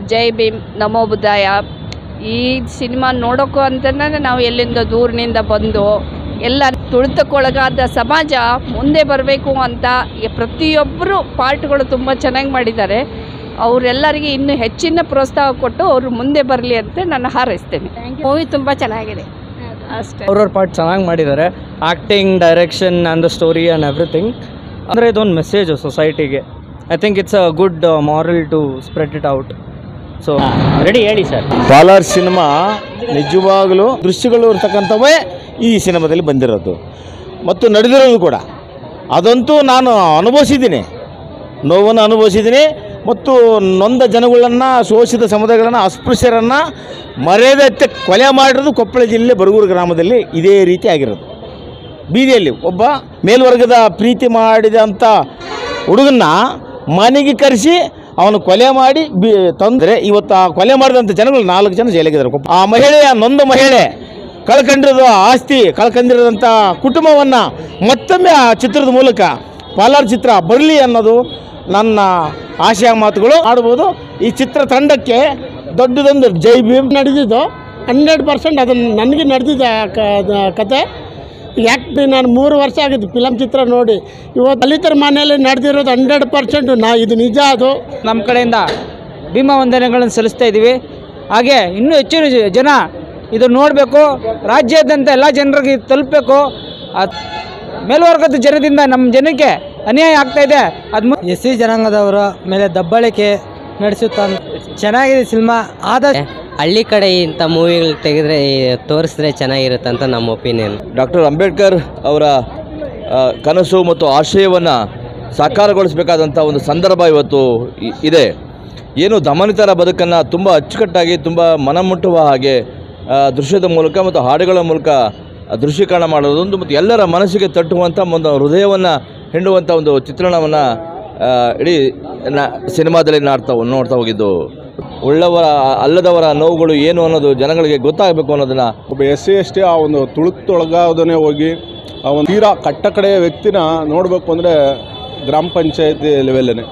ಜೈ ಭೀಮ್ ನಮೋ ಬುದ್ಧಾಯ ಈ ಸಿನಿಮಾ ನೋಡೋಕ್ಕೂ ಅಂತಲೇ ನಾವು ಎಲ್ಲಿಂದ ದೂರಿನಿಂದ ಬಂದು ಎಲ್ಲ ತುಳಿತಕ್ಕೊಳಗಾದ ಸಮಾಜ ಮುಂದೆ ಬರಬೇಕು ಅಂತ ಈ ಪ್ರತಿಯೊಬ್ಬರು ಪಾರ್ಟ್ಗಳು ತುಂಬ ಚೆನ್ನಾಗಿ ಮಾಡಿದ್ದಾರೆ ಅವರೆಲ್ಲರಿಗೆ ಇನ್ನೂ ಹೆಚ್ಚಿನ ಪ್ರೋತ್ಸಾಹ ಕೊಟ್ಟು ಅವರು ಮುಂದೆ ಬರಲಿ ಅಂತ ನಾನು ಹಾರೈಸ್ತೇನೆ ಮೂವಿ ತುಂಬ ಚೆನ್ನಾಗಿದೆ ಅಷ್ಟೇ ಅವ್ರವ್ರ ಪಾರ್ಟ್ ಚೆನ್ನಾಗಿ ಮಾಡಿದ್ದಾರೆ acting direction and the story and everything ಅಂದರೆ ಇದೊಂದು ಮೆಸೇಜು ಸೊಸೈಟಿಗೆ I think it's a good moral to spread it out so ready ಹೇಳಿ ಸರ್ ಪಾಲಾರ್ ಸಿನಿಮಾ ನಿಜವಾಗಲೂ ದೃಶ್ಯಗಳು ಇರ್ತಕ್ಕಂಥವೇ ಈ ಸಿನಿಮಾದಲ್ಲಿ ಬಂದಿರೋದು ಮತ್ತು ನಡೆದಿರೋದು ಕೂಡ ಅದಂತೂ ನಾನು ಅನುಭವಿಸಿದ್ದೀನಿ ನೋವನ್ನು ಅನುಭವಿಸಿದ್ದೀನಿ ಮತ್ತು ನೊಂದ ಜನಗಳನ್ನು ಶೋಷಿತ ಸಮುದಾಯಗಳನ್ನು ಅಸ್ಪೃಶ್ಯರನ್ನು ಮರ್ಯಾದೆ ಕೊಲೆ ಮಾಡಿರೋದು ಕೊಪ್ಪಳ ಜಿಲ್ಲೆ ಬರಗೂರು ಗ್ರಾಮದಲ್ಲಿ ಇದೇ ರೀತಿ ಆಗಿರೋದು ಬೀದಿಯಲ್ಲಿ ಒಬ್ಬ ಮೇಲ್ವರ್ಗದ ಪ್ರೀತಿ ಮಾಡಿದಂಥ ಹುಡುಗನ್ನ ಮನೆಗೆ ಕರೆಸಿ ಅವನು ಕೊಲೆ ಮಾಡಿ ಬಿ ತಂದರೆ ಇವತ್ತು ಆ ಕೊಲೆ ಮಾಡಿದಂಥ ಜನಗಳು ನಾಲ್ಕು ಜನ ಜೈಲಿಗಿದ್ದಾರೆ ಕೊಪ್ಪ ಆ ಮಹಿಳೆಯ ನೊಂದ ಮಹಿಳೆ ಕಳ್ಕೊಂಡಿರೋದು ಆಸ್ತಿ ಕಳ್ಕೊಂಡಿರೋದಂಥ ಕುಟುಂಬವನ್ನು ಮತ್ತೊಮ್ಮೆ ಆ ಚಿತ್ರದ ಮೂಲಕ ಪಾಲಾರ್ ಚಿತ್ರ ಬರಲಿ ಅನ್ನೋದು ನನ್ನ ಆಶಯ ಮಾತುಗಳು ಆಡ್ಬೋದು ಈ ಚಿತ್ರ ತಂಡಕ್ಕೆ ದೊಡ್ಡದೊಂದು ಜೈ ಭೀಮ್ ನಡೆದಿದ್ದು ಹಂಡ್ರೆಡ್ ಪರ್ಸೆಂಟ್ ಅದನ್ನು ನನಗೆ ನಡೆದಿದೆ ಆ ಕ- ಅದ ಕತೆ ಯಾಕೆ ನಾನು ಮೂರು ವರ್ಷ ಆಗಿದ್ದು ಫಿಲಮ್ ಚಿತ್ರ ನೋಡಿ ಇವತ್ತು ದಲಿತರ ಮನೆಯಲ್ಲಿ ನಡೆದಿರೋದು ಹಂಡ್ರೆಡ್ ಪರ್ಸೆಂಟ್ ನಾ ಇದು ನಿಜ ಅದು ನಮ್ಮ ಕಡೆಯಿಂದ ಭೀಮ ವಂದನೆಗಳನ್ನು ಸಲ್ಲಿಸ್ತಾ ಇದ್ದೀವಿ ಹಾಗೆ ಇನ್ನೂ ಹೆಚ್ಚಿನ ಜ- ಜನ ಇದು ನೋಡಬೇಕು ರಾಜ್ಯಾದ್ಯಂತ ಎಲ್ಲ ಜನರಿಗೆ ತಲುಪಬೇಕು ಮೇಲ್ವರ್ಗದ ಜನದಿಂದ ನಮ್ಮ ಜನಕ್ಕೆ ಅನ್ಯಾಯ ಆಗ್ತಾ ಇದೆ ಅದು ಎಸ್ ಸಿ ಜನಾಂಗದವರ ಮೇಲೆ ದಬ್ಬಾಳಿಕೆ ನಡೆಸುತ್ತಾ ಚೆನ್ನಾಗಿದೆ ಸಿನಿಮಾ ಆದ ಹಳ್ಳಿ ಕಡೆ ಇಂಥ ಮೂವಿಗಳು ತೆಗೆದ್ರೆ ತೋರಿಸಿದ್ರೆ ಚೆನ್ನಾಗಿರುತ್ತೆ ಅಂತ ನಮ್ಮ ಒಪಿನಿಯನ್ ಡಾಕ್ಟರ್ ಅಂಬೇಡ್ಕರ್ ಅವರ ಆ, ಕನಸು ಮತ್ತು ಆಶಯವನ್ನು ಸಾಕಾರಗೊಳಿಸಬೇಕಾದಂಥ ಒಂದು ಸಂದರ್ಭ ಇವತ್ತು ಇ- ಇದೆ ಏನು ದಮನಿತರ ಬದುಕನ್ನು ತುಂಬ ಅಚ್ಚುಕಟ್ಟಾಗಿ ತುಂಬ ಮನಮುಟ್ಟುವ ಹಾಗೆ ಆ, ದೃಶ್ಯದ ಮೂಲಕ ಮತ್ತು ಹಾಡುಗಳ ಮೂಲಕ ದೃಶ್ಯೀಕರಣ ಮಾಡೋದೊಂದು ಮತ್ತು ಎಲ್ಲರ ಮನಸ್ಸಿಗೆ ತಟ್ಟುವಂಥ ಒಂದು ಹೃದಯವನ್ನು ಹಿಂಡುವಂಥ ಒಂದು ಚಿತ್ರಣವನ್ನು ಇಡೀ ನ ಸಿನಿಮಾದಲ್ಲಿ ನಾಡ್ತಾ ನೋಡ್ತಾ ಹೋಗಿದ್ದು ಉಳ್ಳವರ ಅಲ್ಲದವರ ನೋವುಗಳು ಏನು ಅನ್ನೋದು ಜನಗಳಿಗೆ ಗೊತ್ತಾಗಬೇಕು ಅನ್ನೋದನ್ನು ಒಬ್ಬ ಎಸ್ ಸಿ ಎಸ್ ಟಿ ಆ ಒಂದು ತುಳುಕ್ತೊಳಗಾದನೇ ಹೋಗಿ ಆ ಒಂದು ತೀರಾ ಕಟ್ಟ ಕಡೆಯ ವ್ಯಕ್ತಿನ ನೋಡಬೇಕು ಅಂದರೆ ಗ್ರಾಮ ಪಂಚಾಯತಿ ಲೆವೆಲ್ಲೇ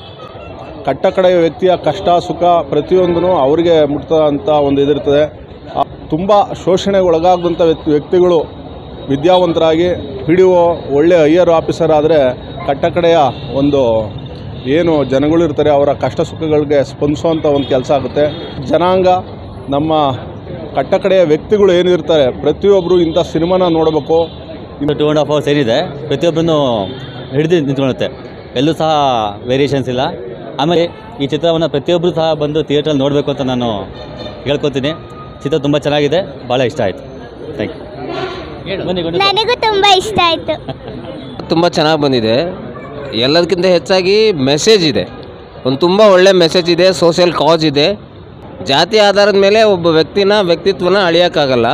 ಕಟ್ಟ ಕಡೆಯ ವ್ಯಕ್ತಿಯ ಕಷ್ಟ ಸುಖ ಪ್ರತಿಯೊಂದೂ ಅವ್ರಿಗೆ ಮುಟ್ತಂಥ ಒಂದು ಇದಿರ್ತದೆ ತುಂಬ ಶೋಷಣೆಗೆ ಒಳಗಾಗದಂಥ ವ್ಯಕ್ತಿ ವ್ಯಕ್ತಿಗಳು ವಿದ್ಯಾವಂತರಾಗಿ ಪಿ ಡಿ ಒ ಒಳ್ಳೆಯ ಹೈಯರ್ ಆಫೀಸರ್ ಆದರೆ ಕಟ್ಟ ಕಡೆಯ ಒಂದು ಏನು ಜನಗಳು ಇರ್ತಾರೆ ಅವರ ಕಷ್ಟ ಸುಖಗಳಿಗೆ ಸ್ಪಂದಿಸುವಂಥ ಒಂದು ಕೆಲಸ ಆಗುತ್ತೆ ಜನಾಂಗ ನಮ್ಮ ಕಟ್ಟ ಕಡೆಯ ವ್ಯಕ್ತಿಗಳು ಏನಿರ್ತಾರೆ ಪ್ರತಿಯೊಬ್ಬರು ಇಂಥ ಸಿನಿಮಾನ ನೋಡಬೇಕು ಟೂ ಆ್ಯಂಡ್ ಹಾಫ್ ಅವರ್ಸ್ ಏನಿದೆ ಪ್ರತಿಯೊಬ್ಬರನ್ನು ಹಿಡಿದು ನಿಂತ್ಕೊಳ್ಳುತ್ತೆ ಎಲ್ಲೂ ಸಹ ವೇರಿಯೇಷನ್ಸ್ ಇಲ್ಲ ಆಮೇಲೆ ಈ ಚಿತ್ರವನ್ನು ಪ್ರತಿಯೊಬ್ಬರು ಸಹ ಬಂದು ಥಿಯೇಟ್ರಲ್ಲಿ ನೋಡಬೇಕು ಅಂತ ನಾನು ಹೇಳ್ಕೊತೀನಿ ಚಿತ್ರ ತುಂಬ ಚೆನ್ನಾಗಿದೆ ಭಾಳ ಇಷ್ಟ ಆಯಿತು ಥ್ಯಾಂಕ್ ಯು ಬನ್ನಿ ಗಂಡು ಸರ್. ನನಗೂ ತುಂಬ ಇಷ್ಟ ಆಯಿತು ತುಂಬ ಚೆನ್ನಾಗಿ ಬಂದಿದೆ ಎಲ್ಲದಕ್ಕಿಂತ ಹೆಚ್ಚಾಗಿ ಮೆಸೇಜ್ ಇದೆ ಒಂದು ತುಂಬ ಒಳ್ಳೆ ಮೆಸೇಜ್ ಇದೆ ಸೋಷಿಯಲ್ ಕಾಸ್ ಇದೆ ಜಾತಿ ಆಧಾರದ ಮೇಲೆ ಒಬ್ಬ ವ್ಯಕ್ತಿನ ವ್ಯಕ್ತಿತ್ವನ ಅಳಿಯೋಕ್ಕಾಗಲ್ಲ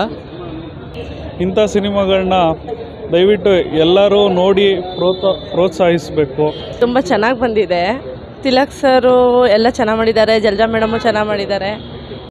ಇಂಥ ಸಿನಿಮಾಗಳನ್ನ ದಯವಿಟ್ಟು ಎಲ್ಲರೂ ನೋಡಿ ಪ್ರೋತ್ಸಾ ಪ್ರೋತ್ಸಾಹಿಸಬೇಕು ತುಂಬ ಚೆನ್ನಾಗಿ ಬಂದಿದೆ ತಿಲಕ್ ಸರು ಎಲ್ಲ ಚೆನ್ನಾಗಿ ಮಾಡಿದ್ದಾರೆ ಜಲ್ಜಾ ಮೇಡಮು ಚೆನ್ನಾಗಿ ಮಾಡಿದ್ದಾರೆ